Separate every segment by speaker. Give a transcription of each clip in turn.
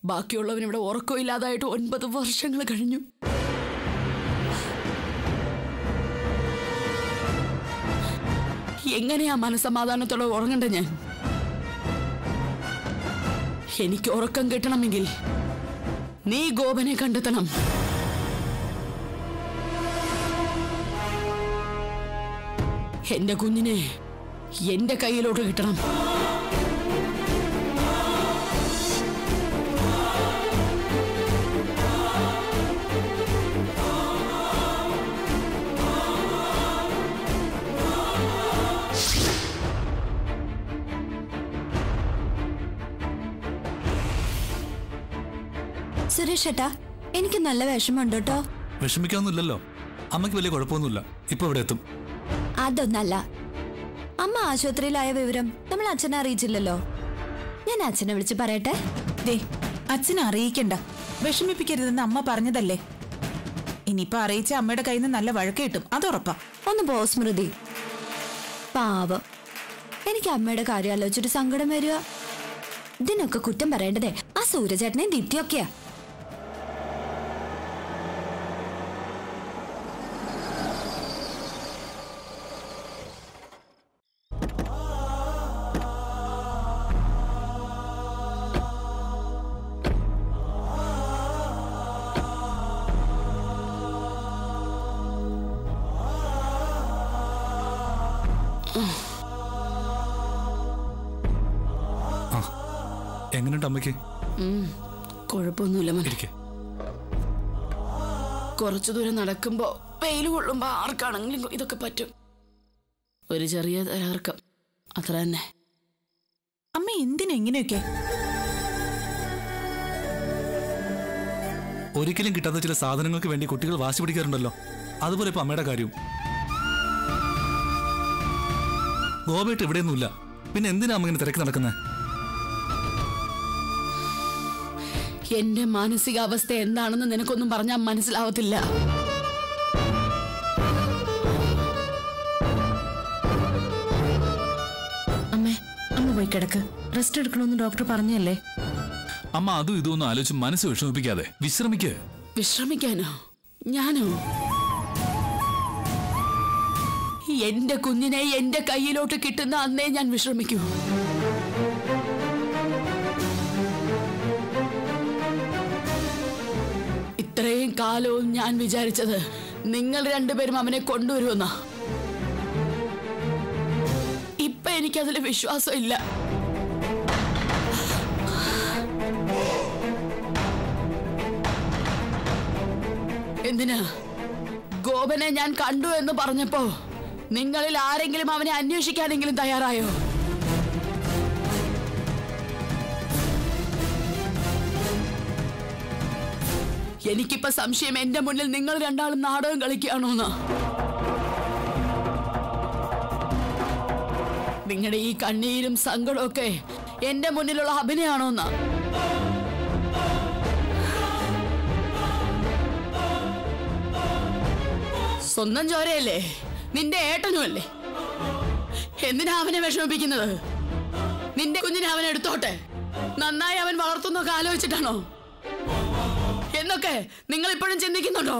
Speaker 1: ബാക്കിയുള്ളവൻ ഇവിടെ ഉറക്കമില്ലാതായിട്ട് ഒൻപത് വർഷങ്ങൾ കഴിഞ്ഞു എങ്ങനെയാ മനസമാധാനത്തോടെ ഉറങ്ങണ്ടേ ഞാൻ എനിക്ക് ഉറക്കം കിട്ടണമെങ്കിൽ നീ ഗോപനെ കണ്ടെത്തണം എന്റെ കുഞ്ഞിനെ എന്റെ കയ്യിലോട്ട് കിട്ടണം
Speaker 2: സുരേഷ് ഏട്ടാ എനിക്ക് നല്ല വിഷമമുണ്ട് കേട്ടോ
Speaker 3: വിഷമിക്കാനൊന്നുമില്ലല്ലോ അമ്മയ്ക്ക് വലിയ കുഴപ്പമൊന്നുമില്ല ഇപ്പൊ ഇവിടെ എത്തും
Speaker 2: അതൊന്നല്ല അമ്മ ആശുപത്രിയിലായ വിവരം നമ്മൾ അച്ഛനെ അറിയിച്ചില്ലല്ലോ ഞാൻ അച്ഛനെ വിളിച്ച് പറയട്ടെ
Speaker 4: ദേ അച്ഛനെ അറിയിക്കണ്ട വിഷമിപ്പിക്കരുതെന്ന് അമ്മ പറഞ്ഞതല്ലേ ഇനിയിപ്പോ അറിയിച്ച അമ്മയുടെ കയ്യിൽ നിന്ന് നല്ല വഴക്ക് കിട്ടും അതുറപ്പാ
Speaker 2: ഒന്ന് പോ സ്മൃതി പാവം എനിക്ക് അമ്മയുടെ കാര്യം ആലോചിച്ചിട്ട് സങ്കടം വരിക ഇതിനൊക്കെ കുറ്റം പറയേണ്ടതേ ആ സൂര്യചേട്ടനെയും ദീപ്തിയൊക്കെയാ
Speaker 3: എങ്ങനെയുണ്ട് അമ്മയ്ക്ക്
Speaker 1: കുഴപ്പമൊന്നുമില്ല മോനെ
Speaker 3: ഇരിക്കെ
Speaker 1: കുറച്ചു ദൂരം നടക്കുമ്പോ വെയിൽ കൊള്ളുമ്പോ ആർക്കാണെങ്കിലും ഇതൊക്കെ പറ്റും ഒരു ചെറിയ തലകർക്കം അത്ര തന്നെ
Speaker 4: അമ്മ എന്തിനാ ഇങ്ങനെയൊക്കെ
Speaker 3: ഒരിക്കലും കിട്ടാത്ത ചില സാധനങ്ങൾക്ക് വേണ്ടി കുട്ടികൾ വാശി പിടിക്കാറുണ്ടല്ലോ അതുപോലെ ഇപ്പൊ അമ്മയുടെ കാര്യവും ഗോപേട്ട് ഇവിടെയൊന്നുമില്ല പിന്നെ എന്തിനാ അമ്മ ഇങ്ങനെ തിരക്കി നടക്കുന്നത്
Speaker 1: എന്റെ മാനസികാവസ്ഥ എന്താണെന്ന് നിനക്കൊന്നും പറഞ്ഞാൽ മനസ്സിലാവത്തില്ല
Speaker 5: അമ്മേ അമ്മ പോയി കിടക്ക് റെസ്റ്റ് എടുക്കണമെന്ന് ഡോക്ടർ പറഞ്ഞല്ലേ
Speaker 6: അമ്മ അതും ഇതും ഒന്നും ആലോചിച്ച് മനസ്സ് വിഷമിപ്പിക്കാതെ വിശ്രമിക്ക്
Speaker 1: വിശ്രമിക്കാനോ ഞാനോ എന്റെ കുഞ്ഞിനെ എന്റെ കയ്യിലോട്ട് കിട്ടുന്ന അന്നേ ഞാൻ വിശ്രമിക്കൂ ഇത്രയും കാലവും ഞാൻ വിചാരിച്ചത് നിങ്ങൾ രണ്ടുപേരും അവനെ കൊണ്ടുവരുമെന്നാ ഇപ്പൊ എനിക്കതിൽ വിശ്വാസമില്ല എന്തിനാ ഗോപനെ ഞാൻ കണ്ടു എന്ന് പറഞ്ഞപ്പോ നിങ്ങളിൽ ആരെങ്കിലും അവനെ അന്വേഷിക്കാനെങ്കിലും തയ്യാറായോ എനിക്കിപ്പോ സംശയം എന്റെ മുന്നിൽ നിങ്ങൾ രണ്ടാളും നാടകം കളിക്കുകയാണോന്ന് നിങ്ങളുടെ ഈ കണ്ണീരും സങ്കടമൊക്കെ എന്റെ മുന്നിലുള്ള അഭിനയാണോന്നാ സ്വന്തം ചോരയല്ലേ നിന്റെ ഏട്ടനുമല്ലേ എന്തിനാ അവനെ വിഷമിപ്പിക്കുന്നത് നിന്റെ കുഞ്ഞിനെ അവൻ എടുത്തോട്ടെ നന്നായി അവൻ വളർത്തുന്നൊക്കെ ആലോചിച്ചിട്ടാണോ എന്നൊക്കെ നിങ്ങൾ ഇപ്പോഴും ചിന്തിക്കുന്നുണ്ടോ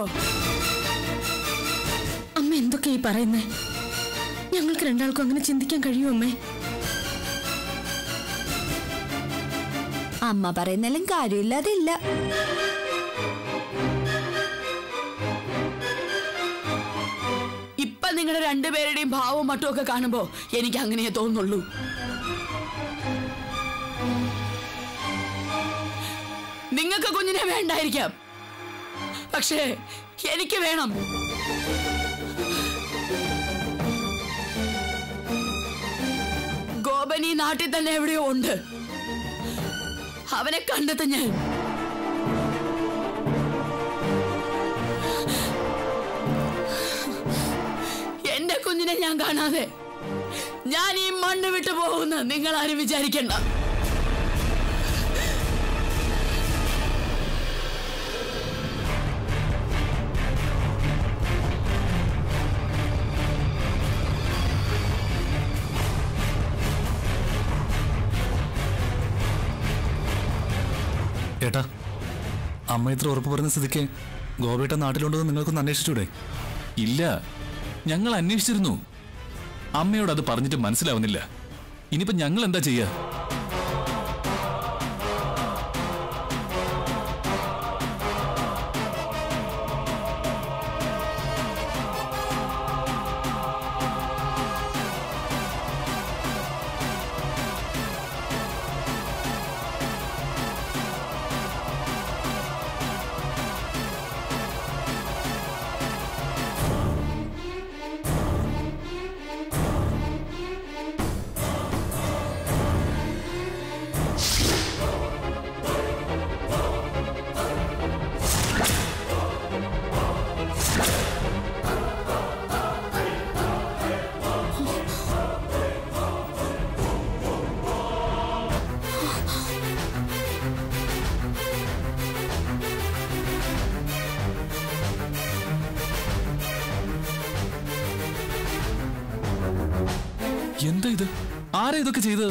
Speaker 5: അമ്മ എന്തൊക്കെ ഈ പറയുന്നേ ഞങ്ങൾക്ക് രണ്ടാൾക്കും അങ്ങനെ ചിന്തിക്കാൻ കഴിയുമോ അമ്മേ
Speaker 2: അമ്മ പറയുന്നാലും കാര്യമില്ലാതില്ല
Speaker 1: ഇപ്പൊ നിങ്ങളുടെ രണ്ടുപേരുടെയും ഭാവവും മറ്റും ഒക്കെ കാണുമ്പോ എനിക്ക് അങ്ങനെ തോന്നുള്ളൂ നിങ്ങൾക്ക് കുഞ്ഞിനെ വേണ്ടായിരിക്കാം പക്ഷേ എനിക്ക് വേണം ഗോപൻ ഈ നാട്ടിൽ തന്നെ എവിടെയോ ഉണ്ട് അവനെ കണ്ടെത്തും ഞാൻ എന്റെ കുഞ്ഞിനെ ഞാൻ കാണാതെ ഞാൻ ഈ മണ്ണ് വിട്ടു പോകുന്ന നിങ്ങൾ ആരും വിചാരിക്കണ്ട
Speaker 3: ഏട്ടാ അമ്മ ഇത്ര ഉറപ്പ് പറഞ്ഞ സ്ഥിതിക്ക് ഗോപേട്ട നാട്ടിലുണ്ടെന്ന് നിങ്ങൾക്കൊന്ന് അന്വേഷിച്ചൂടെ
Speaker 6: ഇല്ല ഞങ്ങൾ അന്വേഷിച്ചിരുന്നു അമ്മയോട് അത് പറഞ്ഞിട്ട് മനസ്സിലാവുന്നില്ല ഇനിയിപ്പോ ഞങ്ങൾ എന്താ ചെയ്യാ എന്താ ഇത് ആരാ ഇതൊക്കെ ചെയ്തത്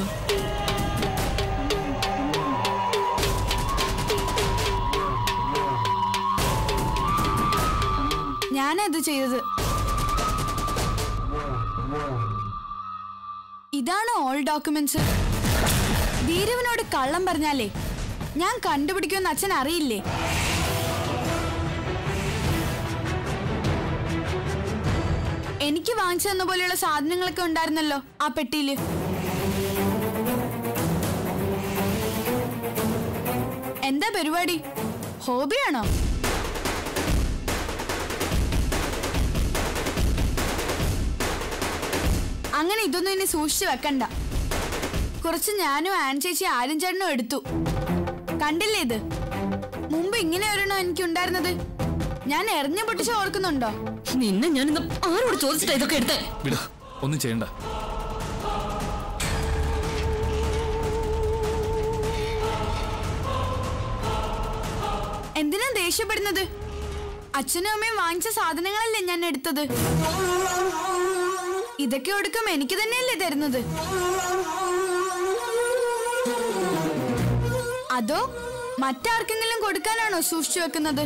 Speaker 2: ഞാനത് ചെയ്തത് ഇതാണ് ഓൾ ഡോക്യുമെന്റ്സ് ധീരവനോട് കള്ളം പറഞ്ഞാലേ ഞാൻ കണ്ടുപിടിക്കുമെന്ന് അച്ഛൻ അറിയില്ലേ എനിക്ക് വാങ്ങിച്ചു തന്ന പോലെയുള്ള സാധനങ്ങളൊക്കെ ഉണ്ടായിരുന്നല്ലോ ആ പെട്ടിയില് എന്താ പരിപാടി ഹോബിയാണോ അങ്ങനെ ഇതൊന്നും ഇനി സൂക്ഷിച്ചു വെക്കണ്ട കുറച്ച് ഞാനും ആൻ ചേച്ചി ആരും ചേട്ടനും എടുത്തു കണ്ടില്ലേ ഇത് മുമ്പ് ഇങ്ങനെ ഒരെണ്ണം എനിക്ക് ഉണ്ടായിരുന്നത് ഞാൻ എറിഞ്ഞു പൊട്ടിച്ച് ഓർക്കുന്നുണ്ടോ
Speaker 5: നിന്നെ ഞാൻ ഇന്ന് ആരോട് ചോദിച്ചിട്ടാ ഇതൊക്കെ എടുത്തേ
Speaker 6: വിട ഒന്നും ചെയ്യണ്ട
Speaker 2: എന്തിനാ ദേഷ്യപ്പെടുന്നത് അച്ഛനും അമ്മയും വാങ്ങിച്ച സാധനങ്ങളല്ലേ ഞാൻ എടുത്തത് ഇതൊക്കെ ഒടുക്കം എനിക്ക് തന്നെയല്ലേ തരുന്നത് അതോ മറ്റാർക്കെങ്കിലും കൊടുക്കാനാണോ സൂക്ഷിച്ചു വെക്കുന്നത്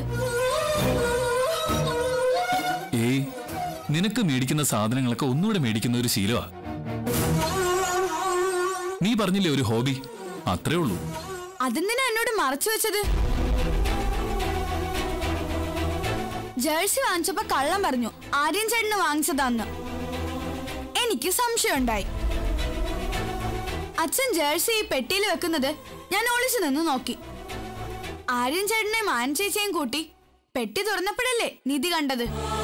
Speaker 6: ഏയ് നിനക്ക് മേടിക്കുന്ന സാധനങ്ങളൊക്കെ ഒന്നുകൂടെ മേടിക്കുന്ന ഒരു ശീലമാ നീ പറഞ്ഞില്ലേ ഒരു ഹോബി അത്രേ ഉള്ളൂ
Speaker 2: അതെന്തിനാ എന്നോട് മറച്ചു വെച്ചത് ജേഴ്സി വാങ്ങിച്ചപ്പോ കള്ളം പറഞ്ഞു ആര്യൻ ചേട്ടന് വാങ്ങിച്ചതാന്ന് എനിക്ക് സംശയമുണ്ടായി അച്ഛൻ ജേഴ്സി ഈ പെട്ടിയിൽ വെക്കുന്നത് ഞാൻ ഒളിച്ചു നിന്ന് നോക്കി ആര്യൻ ചേട്ടനെയും ആൻ ചേച്ചിയെയും കൂട്ടി പെട്ടി തുറന്നപ്പോഴല്ലേ നിധി കണ്ടത്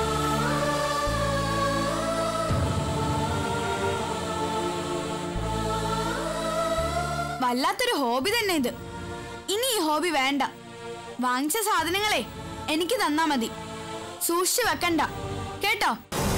Speaker 2: വല്ലാത്തൊരു ഹോബി തന്നെ ഇത് ഇനി ഈ ഹോബി വേണ്ട വാങ്ങിച്ച സാധനങ്ങളെ എനിക്ക് തന്നാ മതി സൂക്ഷിച്ചു വെക്കണ്ട കേട്ടോ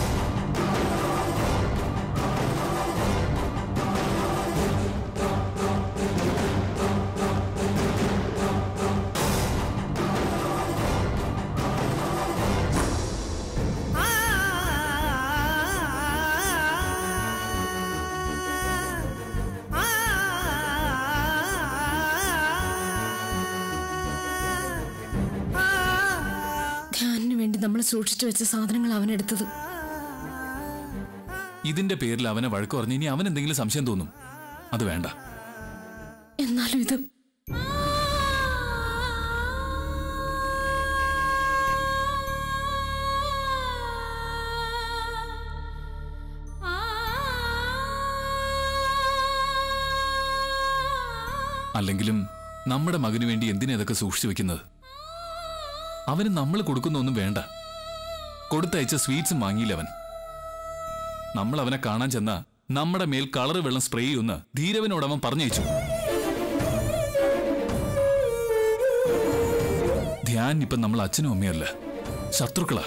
Speaker 5: ധ്യാനിന് വേണ്ടി നമ്മൾ സൂക്ഷിച്ചു വെച്ച സാധനങ്ങൾ അവൻ എടുത്തത്
Speaker 6: ഇതിന്റെ പേരിൽ അവനെ വഴക്ക് പറഞ്ഞ് ഇനി അവൻ എന്തെങ്കിലും സംശയം തോന്നും അത് വേണ്ട
Speaker 5: എന്നാലും ഇത്
Speaker 6: അല്ലെങ്കിലും നമ്മുടെ മകന് വേണ്ടി എന്തിനാ ഇതൊക്കെ സൂക്ഷിച്ചു വെക്കുന്നത് അവന് നമ്മൾ കൊടുക്കുന്നൊന്നും വേണ്ട കൊടുത്തയച്ച സ്വീറ്റ്സും വാങ്ങിയില്ല അവൻ നമ്മൾ അവനെ കാണാൻ ചെന്ന നമ്മുടെ മേൽ കളർ വെള്ളം സ്പ്രേ ചെയ്യുന്ന ധീരവനോട് അവൻ പറഞ്ഞയച്ചു ധ്യാൻ ഇപ്പം നമ്മൾ അച്ഛനും അമ്മയല്ല ശത്രുക്കളാ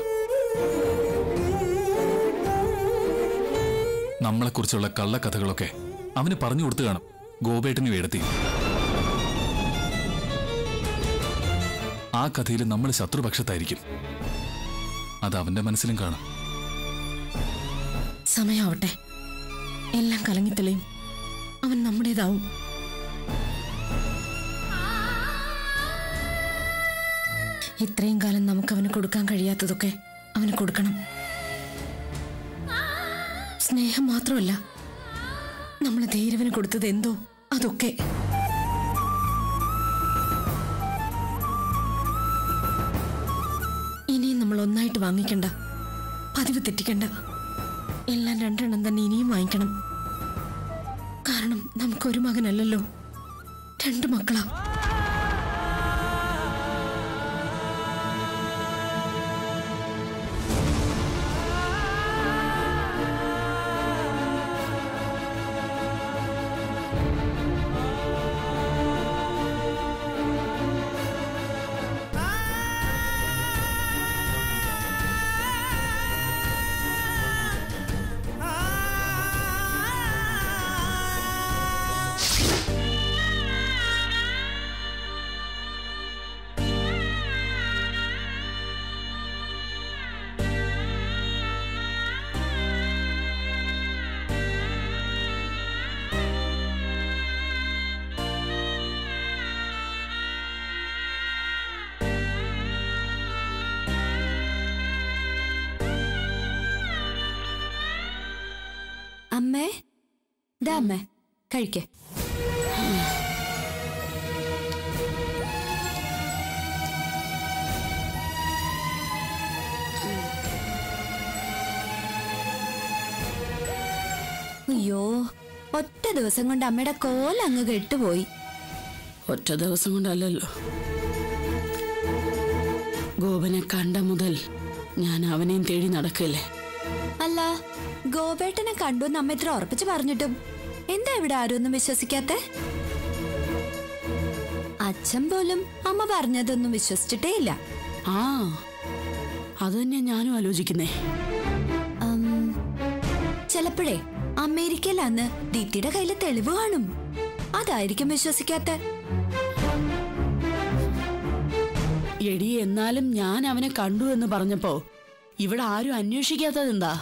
Speaker 6: നമ്മളെക്കുറിച്ചുള്ള കള്ളക്കഥകളൊക്കെ അവന് പറഞ്ഞു കൊടുത്തു കാണും ഗോപേട്ടനും എഴുത്തി ആ കഥയിൽ നമ്മൾ ശത്രുപക്ഷത്തായിരിക്കും അത് അവന്റെ മനസ്സിലും കാണും
Speaker 5: സമയാവട്ടെ എല്ലാം കലങ്ങിത്തെളിയും അവൻ നമ്മുടേതാവും ഇത്രയും കാലം നമുക്ക് അവന് കൊടുക്കാൻ കഴിയാത്തതൊക്കെ അവന് കൊടുക്കണം സ്നേഹം മാത്രമല്ല നമ്മൾ ധീരവന് കൊടുത്തത് എന്തോ അതൊക്കെ ഇനിയും നമ്മൾ ഒന്നായിട്ട് വാങ്ങിക്കണ്ട പതിവ് തെറ്റിക്കണ്ട എല്ലാം രണ്ടെണ്ണം തന്നെ ഇനിയും വാങ്ങിക്കണം കാരണം നമുക്കൊരു മകനല്ലല്ലോ രണ്ട് മക്കളാ
Speaker 2: അമ്മേ ദാ അമ്മേ കഴിക്കേ അയ്യോ ഒറ്റ ദിവസം കൊണ്ട് അമ്മയുടെ കോല അങ്ങ് കെട്ടുപോയി
Speaker 1: ഒറ്റ ദിവസം കൊണ്ടല്ലല്ലോ ഗോപനെ കണ്ട മുതൽ ഞാൻ അവനെയും തേടി നടക്കല്ലേ
Speaker 2: അല്ല ഗോപേട്ടനെ കണ്ടു എന്ന് അമ്മ ഇത്ര ഉറപ്പിച്ച് പറഞ്ഞിട്ടും എന്താ ഇവിടെ ആരും ഒന്നും വിശ്വസിക്കാത്തെ അച്ഛൻ പോലും അമ്മ പറഞ്ഞതൊന്നും വിശ്വസിച്ചിട്ടേ ഇല്ല
Speaker 1: ആ അത് തന്നെയാ ഞാനും ആലോചിക്കുന്നേ
Speaker 2: ഉം, ചിലപ്പോഴേ അമേരിക്കയിൽ അന്ന് ദീപ്തിയുടെ കയ്യിൽ തെളിവ് കാണും അതായിരിക്കും വിശ്വസിക്കാത്ത
Speaker 1: എടി എന്നാലും ഞാൻ അവനെ കണ്ടു എന്ന് പറഞ്ഞപ്പോ ഇവിടെ ആരും അന്വേഷിക്കാത്തത് എന്താ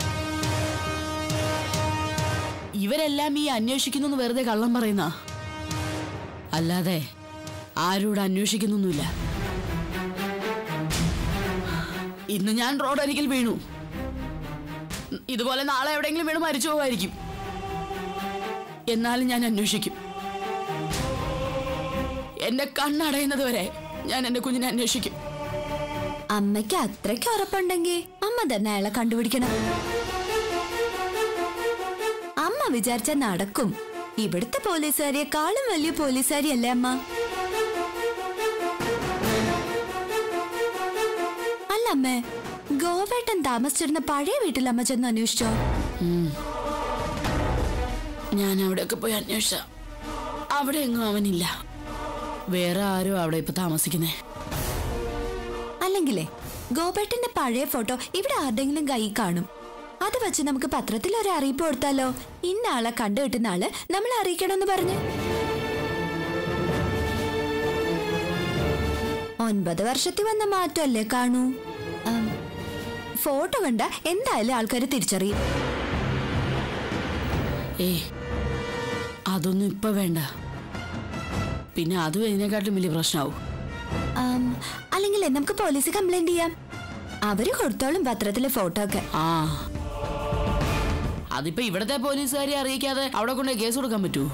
Speaker 1: ഇവരെല്ലാം ഈ അന്വേഷിക്കുന്നു വെറുതെ കള്ളം പറയുന്ന അല്ലാതെ ആരോട് അന്വേഷിക്കുന്നൊന്നുമില്ല ഇന്ന് ഞാൻ റോഡരികിൽ വീണു ഇതുപോലെ നാളെ എവിടെയെങ്കിലും വീണ് മരിച്ചു പോകായിരിക്കും എന്നാലും ഞാൻ അന്വേഷിക്കും എന്റെ കണ്ണടയുന്നത് വരെ ഞാൻ എന്റെ കുഞ്ഞിനെ അന്വേഷിക്കും
Speaker 2: അമ്മയ്ക്ക് അത്രയ്ക്ക് ഉറപ്പുണ്ടെങ്കിൽ അമ്മ തന്നെ അയാളെ കണ്ടുപിടിക്കണം അമ്മ വിചാരിച്ച നടക്കും ഇവിടുത്തെ പോലീസുകാരിയെക്കാളും വലിയ പോലീസുകാരിയല്ലേ അമ്മ അല്ല അമ്മേ ഗോവേട്ടൻ താമസിച്ചിരുന്ന പഴയ വീട്ടിൽ അമ്മ ചെന്ന് അന്വേഷിച്ചോ
Speaker 1: ഞാൻ അവിടെയൊക്കെ പോയി അന്വേഷിച്ച അവിടെ എങ്ങും അവനില്ല വേറെ ആരും അവിടെ ഇപ്പൊ താമസിക്കുന്നേ
Speaker 2: അല്ലെങ്കിലേ ഗോപേട്ടന്റെ പഴയ ഫോട്ടോ ഇവിടെ ആരുടെങ്കിലും കൈ കാണും അത് വെച്ച് നമുക്ക് പത്രത്തിൽ ഒരു അറിയിപ്പ് കൊടുത്താലോ ഇന്ന ആളെ കണ്ടു കിട്ടുന്ന ആള് നമ്മളെ അറിയിക്കണമെന്ന് പറഞ്ഞു ഒൻപത് വർഷത്തിൽ വന്ന മാറ്റമല്ലേ കാണൂ ആം, ഫോട്ടോ കണ്ട എന്തായാലും ആൾക്കാർ തിരിച്ചറിയും
Speaker 1: ഏ അതൊന്നും ഇപ്പൊ വേണ്ട പിന്നെ അതും ഇതിനെക്കാട്ടും വലിയ പ്രശ്നമാവും
Speaker 2: ആം, അല്ലെങ്കിലേ നമുക്ക് പോലീസ് കംപ്ലൈന്റ് ചെയ്യാം അവര് കൊടുത്തോളും പത്രത്തിലെ ഫോട്ടോ ഒക്കെ
Speaker 1: ആ അതിപ്പോ ഇവിടത്തെ പോലീസുകാരെ അറിയിക്കാതെ അവിടെ കൊണ്ട് കേസ് കൊടുക്കാൻ പറ്റൂ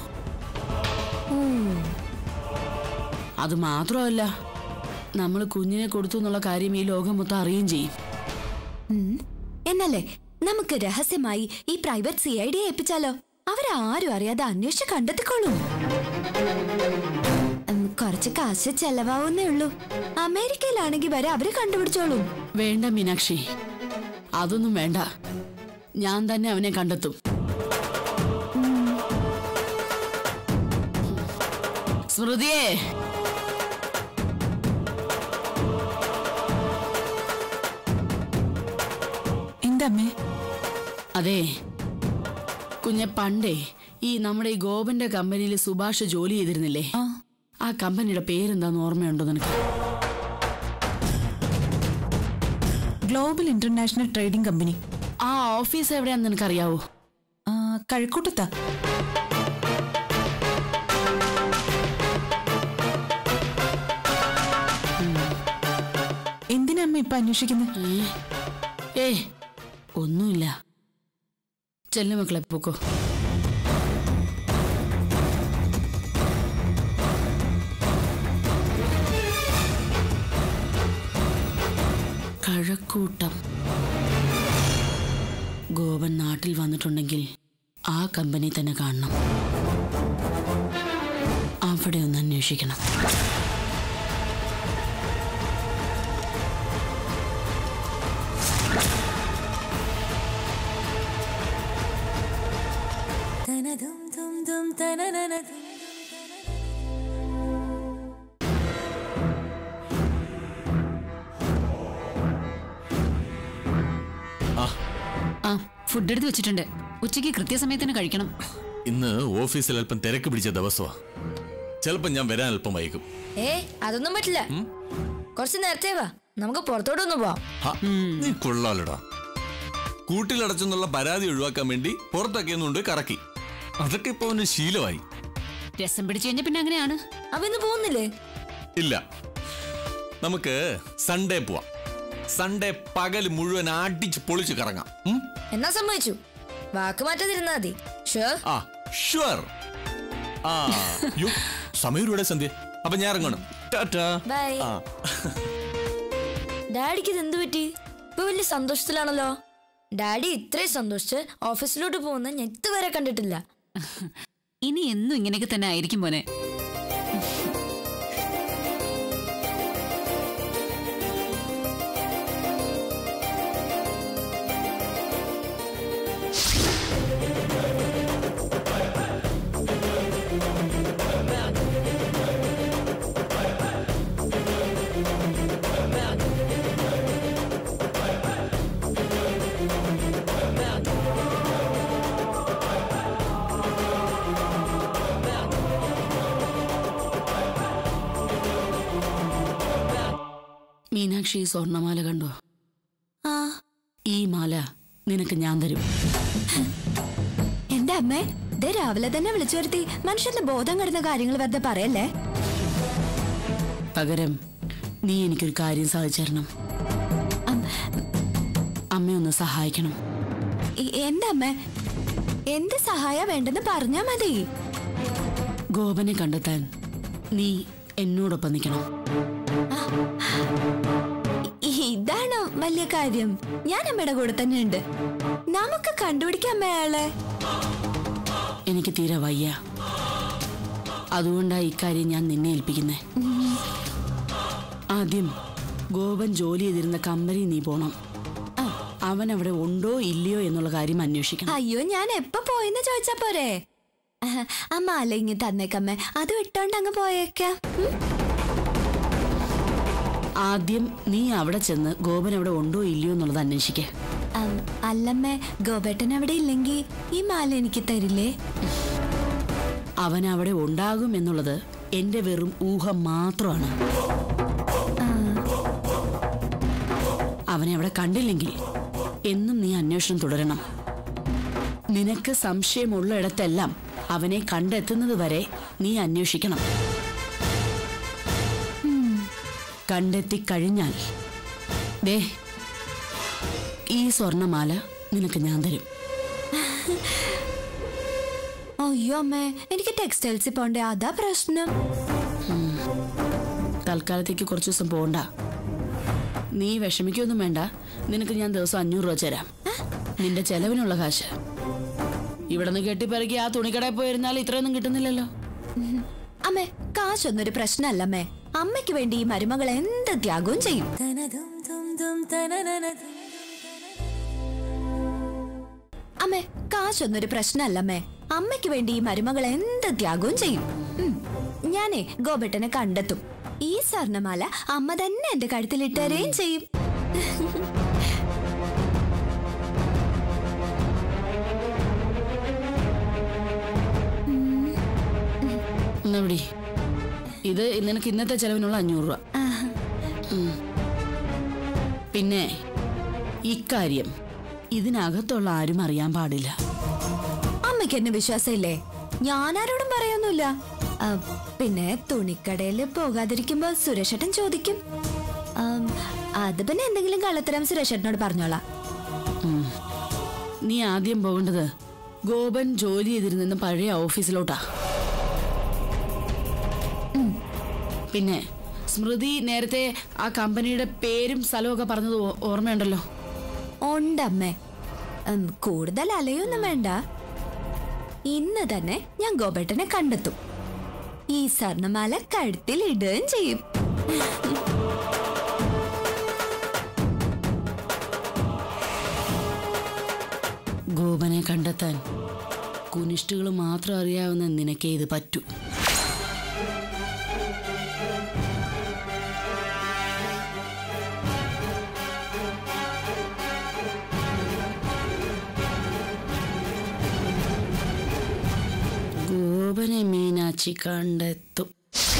Speaker 1: അത് മാത്രമല്ല നമ്മൾ കുഞ്ഞിനെ കൊടുത്തു എന്നുള്ള കാര്യം ഈ ലോകം മൊത്തം അറിയുകയും ചെയ്യും
Speaker 2: ഉം. എന്നല്ലേ നമുക്ക് രഹസ്യമായി ഈ പ്രൈവറ്റ് സി ഐ ഡി ഏൽപ്പിച്ചാലോ അവരാരും അറിയാതെ അന്വേഷിച്ച് കണ്ടെത്തിക്കോളും ഉം, കുറച്ച് കാശ് ചെലവാവുന്നേ ഉള്ളൂ അമേരിക്കയിലാണെങ്കിൽ വരെ അവര് കണ്ടുപിടിച്ചോളും
Speaker 1: വേണ്ട മീനാക്ഷി അതൊന്നും വേണ്ട ഞാൻ തന്നെ അവനെ കണ്ടെത്തും സ്മൃതിയേ
Speaker 4: എന്താ അമ്മേ
Speaker 1: അതെ കുഞ്ഞെ പണ്ടേ ഈ നമ്മുടെ ഈ ഗോപന്റെ കമ്പനിയിൽ സുഭാഷ് ജോലി ചെയ്തിരുന്നില്ലേ
Speaker 4: ആ
Speaker 1: ആ കമ്പനിയുടെ പേരെന്താന്ന് ഓർമ്മയുണ്ടോ നിനക്ക്
Speaker 4: ഗ്ലോബൽ ഇന്റർനാഷണൽ ട്രേഡിംഗ് കമ്പനി
Speaker 1: ആ ഓഫീസ് എവിടെയാന്ന് നിനക്കറിയാവോ
Speaker 4: ആ, കഴക്കൂട്ടത്താ അമ്മ ഇപ്പൊ അന്വേഷിക്കുന്നത്
Speaker 1: ഏ ഏ ഒന്നുമില്ല ചെല്ലു മക്കളെ പോക്കോ കഴക്കൂട്ടം ഗോപൻ നാട്ടിൽ വന്നിട്ടുണ്ടെങ്കിൽ ആ കമ്പനി തന്നെ കാണണം അവിടെ ഒന്ന് അന്വേഷിക്കണം
Speaker 7: ആ ഫുഡ് എടുത്ത് വെച്ചിട്ടുണ്ട് ഉച്ചയ്ക്ക് കൃത്യസമയത്തിന് കഴിക്കണം
Speaker 8: ഇന്ന് ഓഫീസിൽ അല്പം തിരക്ക് പിടിച്ച ദിവസമാ ചിലപ്പോൾ ഞാൻ വരാൻ അല്പം വൈകും
Speaker 9: ഏ അതൊന്നും പറ്റില്ല കുറച്ച് നേരത്തെ വാ നമുക്ക് പുറത്തോട്ടൊന്ന് പോവാം
Speaker 8: ഹ, നീ കൊള്ളാലടാ കൂട്ടിലടച്ചെന്നുള്ള പരാതി ഒഴിവാക്കാൻ വേണ്ടി പുറത്തൊക്കെ ഒന്നുകൊണ്ട് കറക്കി അതൊക്കെ ഇപ്പൊ അവന് ശീലമായി
Speaker 7: രസം പിടിച്ചു കഴിഞ്ഞാൽ പിന്നെ അങ്ങനെയാണ്
Speaker 9: അപ്പൊ ഇന്ന് പോകുന്നില്ലേ
Speaker 8: ഇല്ല നമുക്ക് സൺഡേ പോവാം സൺഡേ പകൽ മുഴുവൻ അടിച്ച് പൊളിച്ച് കറങ്ങാം ഉം?
Speaker 9: എന്നാ സമ്മതിച്ചു വാക്ക് മാറ്റാതിരുന്നാ മതി ഷുവർ
Speaker 8: ആ ഷുവർ ആ യോ സമയരുടെ സന്ധ്യ അപ്പൊ ഞാൻ ഇറങ്ങണം ടാറ്റാ
Speaker 9: ബൈ
Speaker 8: ആ
Speaker 9: ഡാഡിക്ക് ഇത് എന്ത് പറ്റി ഇപ്പൊ വലിയ സന്തോഷത്തിലാണല്ലോ ഡാഡി ഇത്രയും സന്തോഷിച്ച് ഓഫീസിലോട്ട് പോകുന്ന ഞാൻ ഇതുവരെ കണ്ടിട്ടില്ല
Speaker 7: ഇനി എന്നും ഇങ്ങനെയൊക്കെ തന്നെ ആയിരിക്കും മോനെ
Speaker 1: മീനാക്ഷി ഈ സ്വർണ്ണമാല കണ്ടോ
Speaker 2: ആ
Speaker 1: ഈ മാല നിനക്ക് ഞാൻ തരും
Speaker 2: എന്റെ അമ്മേ ദേ രാവിലെ തന്നെ വിളിച്ചു വരുത്തി മനുഷ്യന്റെ ബോധം കെടുന്ന കാര്യങ്ങൾ വെറുതെ പറയല്ലേ
Speaker 1: പകരം നീ എനിക്കൊരു കാര്യം സാധിച്ചു തരണം അമ്മയൊന്ന് സഹായിക്കണം
Speaker 2: ഇ- എന്റെ അമ്മേ എന്ത് സഹായ വേണ്ടെന്ന് പറഞ്ഞാ മതി
Speaker 1: ഗോപനെ കണ്ടെത്താൻ നീ എന്നോടൊപ്പം നിൽക്കണം
Speaker 2: ഇ- ഇതാണോ വലിയ കാര്യം ഞാൻ അമ്മയുടെ കൂടെ തന്നെ ഉണ്ട് നമുക്ക് കണ്ടുപിടിക്കാം അമ്മയാളെ
Speaker 1: എനിക്ക് തീരെ വയ്യ അതുകൊണ്ടാ ഇക്കാര്യം ഞാൻ നിന്നെ ഏൽപ്പിക്കുന്നേ ആദ്യം ഗോപൻ ജോലി ചെയ്തിരുന്ന കമ്പനി നീ പോണം അവൻ അവിടെ ഉണ്ടോ ഇല്ലയോ എന്നുള്ള കാര്യം അന്വേഷിക്കണം
Speaker 2: അയ്യോ ഞാൻ എപ്പോ പോയെന്ന് ചോദിച്ചാ പോരെ അഹ്, അമ്മ അല്ല ഇങ്ങ് തന്നേക്കമ്മേ അത് വിട്ടോണ്ട് അങ്ങ് പോയേക്കാം ഉം?
Speaker 1: ആദ്യം നീ അവിടെ ചെന്ന് ഗോപൻ അവിടെ ഉണ്ടോ ഇല്ലയോ എന്നുള്ളത് അന്വേഷിക്കേ
Speaker 2: അം, അല്ലമ്മേ ഗോപേട്ടൻ അവിടെ ഇല്ലെങ്കിൽ ഈ മാല എനിക്ക് തരില്ലേ
Speaker 1: അവൻ അവിടെ ഉണ്ടാകും എന്നുള്ളത് എന്റെ വെറും ഊഹം മാത്രമാണ് അവനെ അവിടെ കണ്ടില്ലെങ്കിൽ എന്നും നീ അന്വേഷണം തുടരണം നിനക്ക് സംശയമുള്ളിടത്തെല്ലാം അവനെ കണ്ടെത്തുന്നത് വരെ നീ അന്വേഷിക്കണം കണ്ടെത്തി കഴിഞ്ഞാൽ ദേ ഈ സ്വർണമാല നിനക്ക് ഞാൻ തരും
Speaker 2: അയ്യോ അമ്മേ എനിക്ക് ടെക്സ്റ്റൈൽസിൽ പോണ്ടേ അതാ പ്രശ്നം
Speaker 1: തൽക്കാലത്തേക്ക് കുറച്ച് ദിവസം പോണ്ട നീ വിഷമിക്കൊന്നും വേണ്ട നിനക്ക് ഞാൻ ദിവസം അഞ്ഞൂറ് രൂപ തരാം നിന്റെ ചെലവിനുള്ള കാശ് ഇവിടെ നിന്ന് കെട്ടിപ്പിറക്കി ആ തുണിക്കടയിൽ പോയിരുന്നാൽ ഇത്രയൊന്നും കിട്ടുന്നില്ലല്ലോ
Speaker 2: ഉം. അമ്മേ കാശൊന്നൊരു പ്രശ്നമല്ല അമ്മേ അമ്മയ്ക്ക് വേണ്ടി ഈ മരുമകൾ എന്ത് ത്യാഗവും ചെയ്യും അമ്മേ കാശൊന്നൊരു പ്രശ്നമല്ല അമ്മേ അമ്മയ്ക്ക് വേണ്ടി ഈ മരുമകൾ എന്ത് ത്യാഗവും ചെയ്യും ഉം. ഞാനേ ഗോപേട്ടനെ കണ്ടെത്തും ഈ സ്വർണമാല അമ്മ തന്നെ എന്റെ കഴുത്തിലിട്ടേരെയും ചെയ്യും
Speaker 1: എന്നാ പിടി ഇത് നിനക്ക് ഇന്നത്തെ ചെലവിനുള്ള അഞ്ഞൂറ് രൂപ ഉം. പിന്നെ ഇക്കാര്യം ഇതിനകത്തുള്ള ആരും അറിയാൻ പാടില്ല
Speaker 2: അമ്മയ്ക്ക് എന്നെ വിശ്വാസമില്ലേ ഞാനാരോടും പറയൊന്നുമില്ല ആ, പിന്നെ തുണിക്കടയിൽ പോകാതിരിക്കുമ്പോ സുരേഷേട്ടൻ ചോദിക്കും ആം,
Speaker 10: അത് പിന്നെ എന്തെങ്കിലും കള്ളത്തരം സുരേഷേട്ടനോട് പറഞ്ഞോളാം
Speaker 1: നീ ആദ്യം പോകേണ്ടത് ഗോപൻ ജോലി ചെയ്തിരുന്ന പഴയ ഓഫീസിലോട്ടാ ഉം. പിന്നെ സ്മൃതി നേരത്തെ ആ കമ്പനിയുടെ പേരും സ്ഥലവും ഒക്കെ പറഞ്ഞത് ഓ- ഓർമ്മയുണ്ടല്ലോ
Speaker 10: ഉണ്ടമ്മേ ഉം, കൂടുതൽ അലയൊന്നും വേണ്ട ഇന്ന് തന്നെ ഞാൻ ഗോപേട്ടനെ കണ്ടെത്തും ഈ സ്വർണമാല കഴുത്തിൽ ഇടുകയും ചെയ്യും
Speaker 1: ഗോപനെ കണ്ടെത്താൻ കുനിഷ്ടുകൾ മാത്രം അറിയാവുന്ന നിനക്കേ ഇത് പറ്റൂ ഗോപനെ മീനാച്ചി കണ്ടെത്തും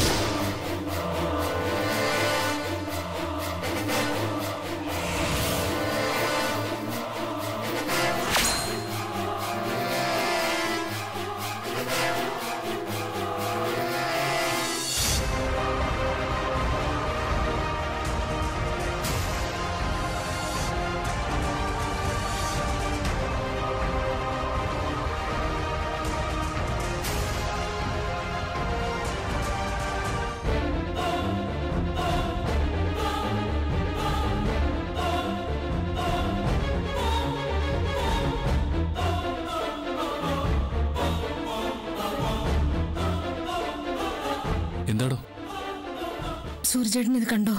Speaker 6: എന്താടോ
Speaker 5: സൂര്യചേട്ടൻ ഇത് കണ്ടോ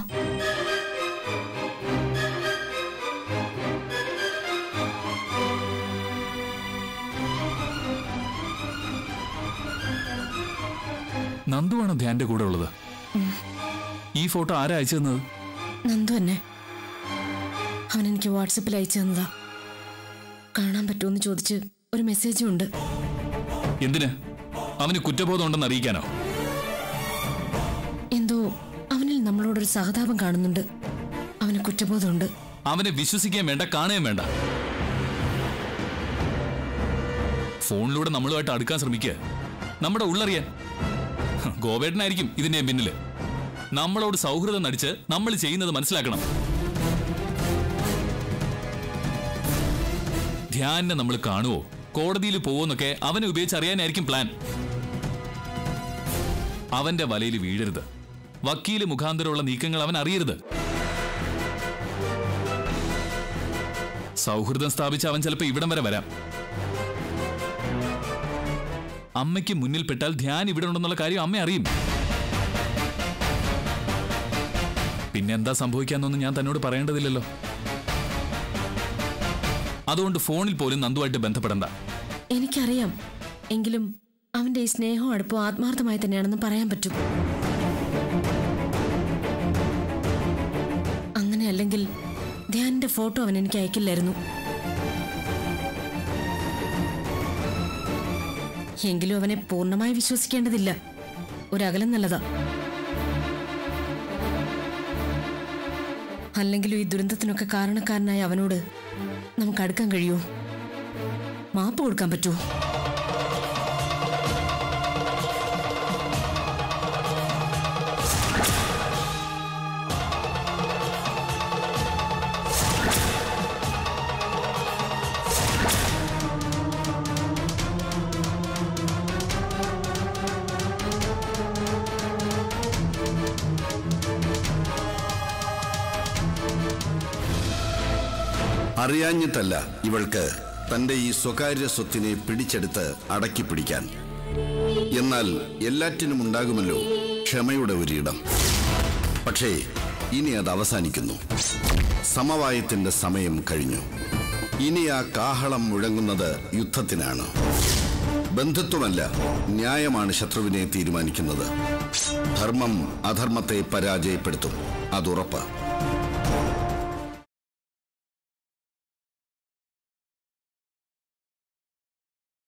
Speaker 6: നന്ദുവാണോ ധ്യാന്റെ കൂടെ ഉള്ളത് ഈ ഫോട്ടോ ആരാ അയച്ചു തന്നത്
Speaker 5: നന്ദു തന്നെ അവൻ എനിക്ക് വാട്സപ്പിൽ അയച്ചു തന്നതാ കാണാൻ പറ്റുമെന്ന് ചോദിച്ച് ഒരു മെസ്സേജും ഉണ്ട്
Speaker 6: എന്തിന് അവന് കുറ്റബോധം ഉണ്ടെന്ന് അറിയിക്കാനോ
Speaker 5: എന്തോ അവനിൽ നമ്മളോടൊരു സഹതാപം കാണുന്നുണ്ട് അവന് കുറ്റബോധമുണ്ട്
Speaker 6: അവനെ വിശ്വസിക്കാൻ വേണ്ട കാണുകയും വേണ്ട ഫോണിലൂടെ നമ്മളുമായിട്ട് അടുക്കാൻ ശ്രമിക്കുക നമ്മുടെ ഉള്ളറിയാൻ ഹ്, ഗോപേട്ടനായിരിക്കും ഇതിന്റെ പിന്നില് നമ്മളോട് സൗഹൃദം നടിച്ച് നമ്മൾ ചെയ്യുന്നത് മനസ്സിലാക്കണം ധ്യാനെ നമ്മൾ കാണുവോ കോടതിയിൽ പോവോന്നൊക്കെ അവനെ ഉപയോഗിച്ച് അറിയാനായിരിക്കും പ്ലാൻ അവന്റെ വലയിൽ വീഴരുത് വക്കീല് മുഖാന്തരമുള്ള നീക്കങ്ങൾ അവൻ അറിയരുത് സൗഹൃദം സ്ഥാപിച്ച് അവൻ ചിലപ്പോൾ ഇവിടം വരെ വരാം അമ്മയ്ക്ക് മുന്നിൽപ്പെട്ടാൽ ധ്യാൻ ഇവിടെ ഉണ്ടെന്നുള്ള കാര്യം അമ്മ അറിയും പിന്നെ എന്താ സംഭവിക്കാന്നൊന്നും ഞാൻ തന്നോട് പറയേണ്ടതില്ലല്ലോ അതുകൊണ്ട് ഫോണിൽ പോലും നന്ദുവായിട്ട് ബന്ധപ്പെടണ്ട
Speaker 5: എനിക്കറിയാം എങ്കിലും അവന്റെ ഈ സ്നേഹവും അടുപ്പവും ആത്മാർത്ഥമായി തന്നെയാണെന്ന് പറയാൻ പറ്റും അങ്ങനെ അല്ലെങ്കിൽ ധ്യാനിന്റെ ഫോട്ടോ അവൻ എനിക്ക് അയക്കില്ലായിരുന്നു എങ്കിലും അവനെ പൂർണ്ണമായി വിശ്വസിക്കേണ്ടതില്ല ഒരകലം നല്ലതാ അല്ലെങ്കിലും ഈ ദുരന്തത്തിനൊക്കെ കാരണക്കാരനായ അവനോട് നമുക്ക് അടുക്കാൻ കഴിയുമോ മാപ്പ് കൊടുക്കാൻ പറ്റുമോ
Speaker 11: അറിയാഞ്ഞിട്ടല്ല ഇവൾക്ക് തന്റെ ഈ സ്വകാര്യ സ്വത്തിനെ പിടിച്ചെടുത്ത് അടക്കി പിടിക്കാൻ എന്നാൽ എല്ലാറ്റിനും ഉണ്ടാകുമല്ലോ ക്ഷമയുടെ ഒരിടം പക്ഷേ ഇനി അത് അവസാനിക്കുന്നു സമവായത്തിന്റെ സമയം കഴിഞ്ഞു ഇനി ആ കാഹളം മുഴങ്ങുന്നത് യുദ്ധത്തിനാണ് ബന്ധുത്വമല്ല ന്യായമാണ് ശത്രുവിനെ തീരുമാനിക്കുന്നത് ധർമ്മം അധർമ്മത്തെ പരാജയപ്പെടുത്തും അതുറപ്പ്